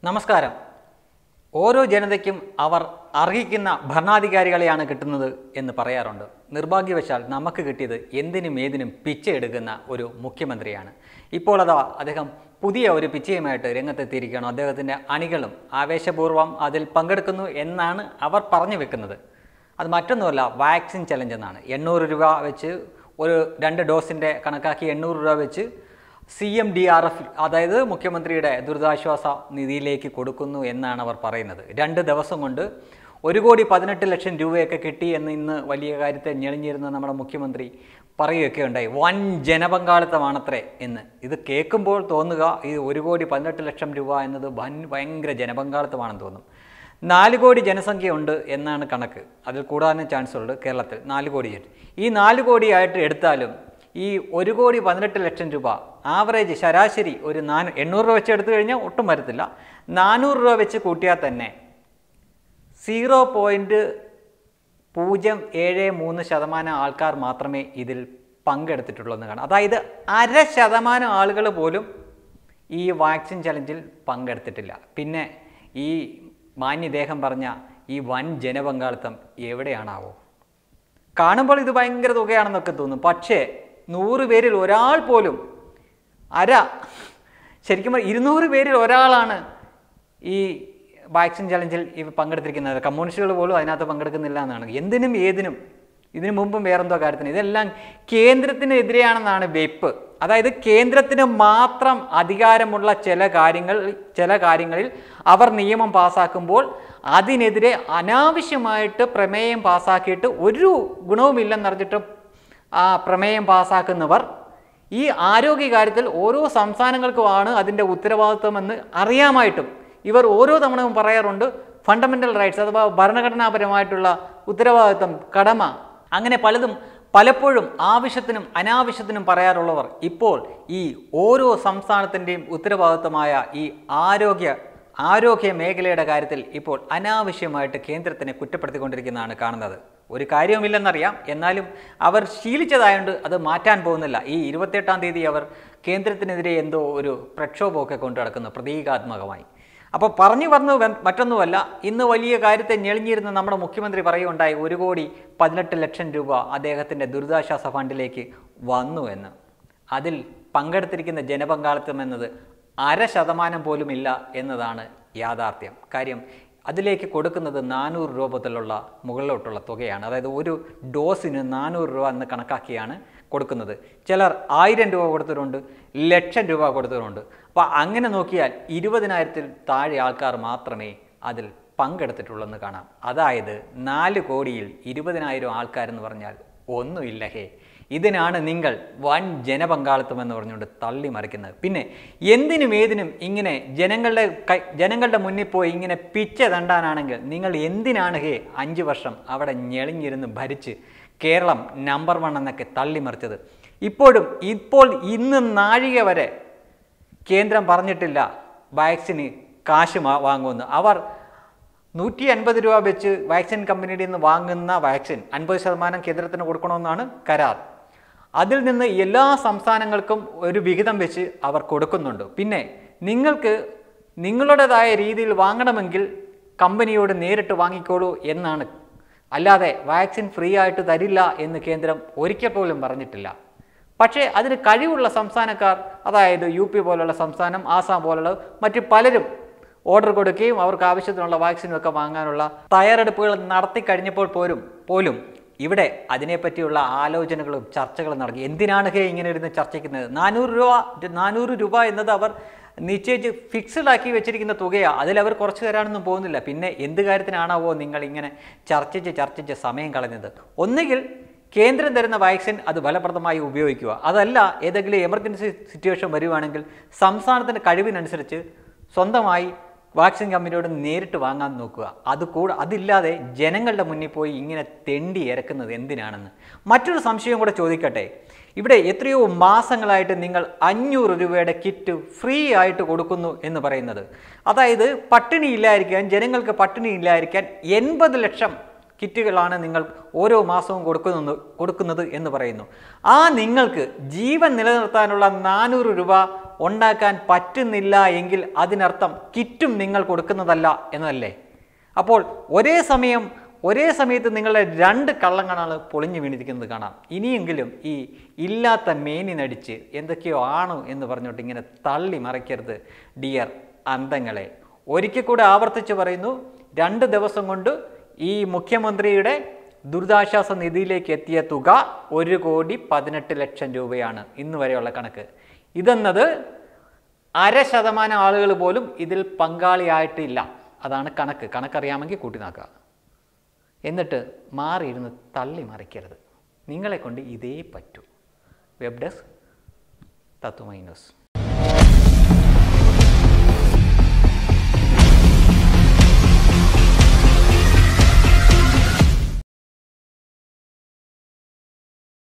നമസ്കാരം ഓരോ ജനതയ്ക്കും അവർ അർഹിക്കുന്ന ഭരണാധികാരികളെയാണ് കിട്ടുന്നത് എന്ന് പറയാറുണ്ട് നിർഭാഗ്യവശാൽ നമുക്ക് കിട്ടിയത് എന്തിനും ഏതിനും പിച്ച എടുക്കുന്ന ഒരു മുഖ്യമന്ത്രിയാണ് ഇപ്പോൾ അതാ അദ്ദേഹം പുതിയ ഒരു പിച്ചയുമായിട്ട് രംഗത്തെത്തിയിരിക്കുകയാണ് അദ്ദേഹത്തിൻ്റെ അണികളും ആവേശപൂർവ്വം അതിൽ പങ്കെടുക്കുന്നു എന്നാണ് അവർ പറഞ്ഞു വെക്കുന്നത് അത് മറ്റൊന്നുമല്ല വാക്സിൻ ചലഞ്ച് എന്നാണ് എണ്ണൂറ് രൂപ വെച്ച് ഒരു രണ്ട് ഡോസിൻ്റെ കണക്കാക്കി എണ്ണൂറ് രൂപ വെച്ച് C M D R F അതായത് മുഖ്യമന്ത്രിയുടെ ദുരിതാശ്വാസ നിധിയിലേക്ക് കൊടുക്കുന്നു എന്നാണ് അവർ പറയുന്നത് രണ്ട് ദിവസം കൊണ്ട് ഒരു കോടി പതിനെട്ട് ലക്ഷം രൂപയൊക്കെ കിട്ടി എന്ന് ഇന്ന് വലിയ കാര്യത്തെ ഞെളിഞ്ഞിരുന്ന നമ്മുടെ മുഖ്യമന്ത്രി പറയുകയൊക്കെ ഉണ്ടായി വൻ ജനപങ്കാളിത്തമാണത്രേ എന്ന് ഇത് കേൾക്കുമ്പോൾ തോന്നുക ഇത് ഒരു കോടി പതിനെട്ട് ലക്ഷം രൂപ എന്നത് വൻ ഭയങ്കര ജനപങ്കാളിത്തമാണെന്ന് തോന്നും നാല് കോടി ജനസംഖ്യ ഉണ്ട് എന്നാണ് കണക്ക് അതിൽ കൂടാനും ചാൻസ് ഉണ്ട് കേരളത്തിൽ നാല് കോടി ജന ഈ നാല് കോടിയായിട്ട് എടുത്താലും ഈ ഒരു കോടി പതിനെട്ട് ലക്ഷം രൂപ ആവറേജ് ശരാശരി ഒരു നാനൂ എണ്ണൂറ് രൂപ വെച്ച് എടുത്തു കഴിഞ്ഞാൽ ഒട്ടും വരത്തില്ല നാനൂറ് രൂപ വെച്ച് കൂട്ടിയാൽ തന്നെ സീറോ പോയിൻറ്റ് പൂജ്യം ഏഴ് മൂന്ന് ശതമാനം ആൾക്കാർ മാത്രമേ ഇതിൽ പങ്കെടുത്തിട്ടുള്ളൂ എന്ന് കാണാം അതായത് അര ശതമാനം ആളുകൾ പോലും ഈ വാക്സിൻ ചലഞ്ചിൽ പങ്കെടുത്തിട്ടില്ല പിന്നെ ഈ മാന്യദേഹം പറഞ്ഞ ഈ വൻ ജനപങ്കാളിത്തം എവിടെയാണാവോ കാണുമ്പോൾ ഇത് ഭയങ്കര തുകയാണെന്നൊക്കെ തോന്നും പക്ഷേ നൂറ് പേരിൽ ഒരാൾ പോലും അര ശരിക്കും പറഞ്ഞാൽ ഇരുന്നൂറ് പേരിൽ ഒരാളാണ് ഈ വാക്സിൻ ചലഞ്ചിൽ ഈ പങ്കെടുത്തിരിക്കുന്നത് കമ്മ്യൂണിസ്റ്റുകൾ പോലും അതിനകത്ത് പങ്കെടുക്കുന്നില്ല എന്നാണ് എന്തിനും ഏതിനും ഇതിനു മുമ്പും വേറെന്തോ കാര്യത്തിന് ഇതെല്ലാം കേന്ദ്രത്തിനെതിരെയാണെന്നാണ് വെയ്പ്പ് അതായത് കേന്ദ്രത്തിന് മാത്രം അധികാരമുള്ള ചില കാര്യങ്ങൾ ചില കാര്യങ്ങളിൽ അവർ നിയമം പാസ്സാക്കുമ്പോൾ അതിനെതിരെ അനാവശ്യമായിട്ട് പ്രമേയം പാസ്സാക്കിയിട്ട് ഒരു ഗുണവുമില്ലെന്നറിഞ്ഞിട്ട് ആ പ്രമേയം പാസ്സാക്കുന്നവർ ഈ ആരോഗ്യ കാര്യത്തിൽ ഓരോ സംസ്ഥാനങ്ങൾക്കുമാണ് അതിൻ്റെ ഉത്തരവാദിത്വമെന്ന് അറിയാമായിട്ടും ഇവർ ഓരോ തവണയും പറയാറുണ്ട് ഫണ്ടമെൻ്റൽ റൈറ്റ്സ് അഥവാ ഭരണഘടനാപരമായിട്ടുള്ള ഉത്തരവാദിത്വം കടമ അങ്ങനെ പലതും പലപ്പോഴും ആവശ്യത്തിനും അനാവശ്യത്തിനും പറയാറുള്ളവർ ഇപ്പോൾ ഈ ഓരോ സംസ്ഥാനത്തിൻ്റെയും ഉത്തരവാദിത്വമായ ഈ ആരോഗ്യ ആരോഗ്യ മേഖലയുടെ കാര്യത്തിൽ ഇപ്പോൾ അനാവശ്യമായിട്ട് കേന്ദ്രത്തിനെ കുറ്റപ്പെടുത്തിക്കൊണ്ടിരിക്കുന്നതാണ് കാണുന്നത് ഒരു കാര്യവുമില്ലെന്നറിയാം എന്നാലും അവർ ശീലിച്ചതായതുകൊണ്ട് അത് മാറ്റാൻ പോകുന്നില്ല ഈ ഇരുപത്തെട്ടാം തീയതി അവർ കേന്ദ്രത്തിനെതിരെ എന്തോ ഒരു പ്രക്ഷോഭമൊക്കെ കൊണ്ടു നടക്കുന്നു പ്രതീകാത്മകമായി അപ്പോൾ പറഞ്ഞു പറഞ്ഞു വെ- മറ്റൊന്നുമല്ല ഇന്ന് വലിയ കാര്യത്തെ ഞെളിഞ്ഞിരുന്ന നമ്മുടെ മുഖ്യമന്ത്രി പറയുകയുണ്ടായി ഒരു കോടി പതിനെട്ട് ലക്ഷം രൂപ അദ്ദേഹത്തിൻ്റെ ദുരിതാശ്വാസ ഫണ്ടിലേക്ക് വന്നു എന്ന് അതിൽ പങ്കെടുത്തിരിക്കുന്ന ജനപങ്കാളിത്തം എന്നത് അര ശതമാനം പോലും ഇല്ല എന്നതാണ് യാഥാർത്ഥ്യം കാര്യം അതിലേക്ക് കൊടുക്കുന്നത് നാനൂറ് രൂപ മുതലുള്ള മുകളിലോട്ടുള്ള തുകയാണ് അതായത് ഒരു ഡോസിന് നാനൂറ് രൂപ എന്ന് കണക്കാക്കിയാണ് കൊടുക്കുന്നത് ചിലർ ആയിരം രൂപ കൊടുത്തവരുണ്ട് ലക്ഷം രൂപ കൊടുത്തവരുണ്ട് അപ്പോൾ അങ്ങനെ നോക്കിയാൽ ഇരുപതിനായിരത്തിൽ താഴെ ആൾക്കാർ മാത്രമേ അതിൽ പങ്കെടുത്തിട്ടുള്ളെന്ന് കാണാം അതായത് നാല് കോടിയിൽ ഇരുപതിനായിരം ആൾക്കാരെന്ന് പറഞ്ഞാൽ ഒന്നുമില്ല ഹേ ഇതിനാണ് നിങ്ങൾ വൻ ജനപങ്കാളിത്തം എന്ന് പറഞ്ഞുകൊണ്ട് തള്ളി മറിക്കുന്നത് പിന്നെ എന്തിനും ഏതിനും ഇങ്ങനെ ജനങ്ങളുടെ കൈ ജനങ്ങളുടെ മുന്നിൽ പോയി ഇങ്ങനെ പിച്ച തണ്ടാനാണെങ്കിൽ നിങ്ങൾ എന്തിനാണ് ഹേ അഞ്ച് വർഷം അവിടെ ഞെളിഞ്ഞിരുന്ന് ഭരിച്ച് കേരളം നമ്പർ വൺ എന്നൊക്കെ തള്ളിമറിച്ചത് ഇപ്പോഴും ഇപ്പോൾ ഇന്ന് നാഴിക വരെ കേന്ദ്രം പറഞ്ഞിട്ടില്ല വാക്സിന് കാശ് മാ- വാങ്ങുമെന്ന് അവർ നൂറ്റി അൻപത് രൂപ വെച്ച് വാക്സിൻ കമ്പനിയുടെ നിന്ന് വാങ്ങുന്ന വാക്സിൻ അൻപത് ശതമാനം കേന്ദ്രത്തിന് കൊടുക്കണമെന്നാണ് കരാർ അതിൽ നിന്ന് എല്ലാ സംസ്ഥാനങ്ങൾക്കും ഒരു വിഹിതം വെച്ച് അവർ കൊടുക്കുന്നുണ്ട് പിന്നെ നിങ്ങൾക്ക് നിങ്ങളുടേതായ രീതിയിൽ വാങ്ങണമെങ്കിൽ കമ്പനിയോട് നേരിട്ട് വാങ്ങിക്കോളൂ എന്നാണ് അല്ലാതെ വാക്സിൻ ഫ്രീ ആയിട്ട് തരില്ല എന്ന് കേന്ദ്രം ഒരിക്കൽ പോലും പറഞ്ഞിട്ടില്ല പക്ഷേ അതിന് കഴിവുള്ള സംസ്ഥാനക്കാർ അതായത് യു പി പോലുള്ള സംസ്ഥാനം ആസാം പോലുള്ള മറ്റു പലരും ഓർഡർ കൊടുക്കുകയും അവർക്ക് ആവശ്യത്തിനുള്ള വാക്സിനും ഒക്കെ വാങ്ങാനുള്ള തയ്യാറെടുപ്പുകൾ നടത്തി കഴിഞ്ഞപ്പോൾ പോലും പോലും ഇവിടെ അതിനെപ്പറ്റിയുള്ള ആലോചനകളും ചർച്ചകളും നടക്കി എന്തിനാണ് ഹേ ഇങ്ങനെ ഇരുന്ന് ചർച്ചിക്കുന്നത് നാനൂറ് രൂപ നാനൂറ് രൂപ എന്നത് അവർ നിശ്ചയിച്ച് ഫിക്സഡ് ആക്കി വെച്ചിരിക്കുന്ന തുകയാണ് അതിൽ അവർ കുറച്ച് തരാനൊന്നും പോകുന്നില്ല പിന്നെ എന്ത് കാര്യത്തിനാണാവോ നിങ്ങൾ ഇങ്ങനെ ചർച്ചിച്ച് ചർച്ചിച്ച് സമയം കളഞ്ഞത് ഒന്നുകിൽ കേന്ദ്രം തരുന്ന വാക്സിൻ അത് ഫലപ്രദമായി ഉപയോഗിക്കുക അതല്ല ഏതെങ്കിലും എമർജൻസി സിറ്റുവേഷൻ വരുവാണെങ്കിൽ സംസ്ഥാനത്തിൻ്റെ കഴിവിനനുസരിച്ച് സ്വന്തമായി വാക്സിൻ കമ്പനിയോട് നേരിട്ട് വാങ്ങാൻ നോക്കുക അത് കൂടെ അതില്ലാതെ ജനങ്ങളുടെ മുന്നിൽ പോയി ഇങ്ങനെ തെണ്ടി ഇറക്കുന്നത് എന്തിനാണെന്ന് മറ്റൊരു സംശയം കൂടെ ചോദിക്കട്ടെ ഇവിടെ എത്രയോ മാസങ്ങളായിട്ട് നിങ്ങൾ അഞ്ഞൂറ് രൂപയുടെ കിറ്റ് ഫ്രീ ആയിട്ട് കൊടുക്കുന്നു എന്ന് പറയുന്നത് അതായത് പട്ടിണി ഇല്ലായിരിക്കാൻ ജനങ്ങൾക്ക് പട്ടിണി ഇല്ലായിരിക്കാൻ എൺപത് ലക്ഷം കിറ്റുകളാണ് നിങ്ങൾ ഓരോ മാസവും കൊടുക്കുന്നത് കൊടുക്കുന്നത് എന്ന് പറയുന്നു ആ നിങ്ങൾക്ക് ജീവൻ നിലനിർത്താനുള്ള നാനൂറ് രൂപ ഉണ്ടാക്കാൻ പറ്റുന്നില്ല എങ്കിൽ അതിനർത്ഥം കിറ്റും നിങ്ങൾ കൊടുക്കുന്നതല്ല എന്നതല്ലേ അപ്പോൾ ഒരേ സമയം ഒരേ സമയത്ത് നിങ്ങളുടെ രണ്ട് കള്ളങ്ങളാണ് പൊളിഞ്ഞു വീണിരിക്കുന്നത് കാണാം ഇനിയെങ്കിലും ഈ ഇല്ലാത്ത മേനി നടിച്ച് എന്തൊക്കെയോ ആണോ എന്ന് പറഞ്ഞോട്ട് ഇങ്ങനെ തള്ളി മറയ്ക്കരുത് ഡിയർ അന്തങ്ങളെ ഒരിക്കൽ കൂടെ ആവർത്തിച്ച് പറയുന്നു രണ്ട് ദിവസം കൊണ്ട് ഈ മുഖ്യമന്ത്രിയുടെ ദുരിതാശ്വാസ നിധിയിലേക്ക് എത്തിയ തുക ഒരു കോടി പതിനെട്ട് ലക്ഷം രൂപയാണ് ഇന്ന് വരെയുള്ള കണക്ക് ഇതെന്നത് അര ശതമാനം ആളുകൾ പോലും ഇതിൽ പങ്കാളിയായിട്ടില്ല അതാണ് കണക്ക് കണക്കറിയാമെങ്കിൽ കൂട്ടി നോക്കുക എന്നിട്ട് മാറിയിരുന്ന് തള്ളി മറിക്കരുത് നിങ്ങളെ കൊണ്ട് ഇതേ പറ്റൂ വെബ് ഡെസ്ക് തത്വമൈ ന്യൂസ്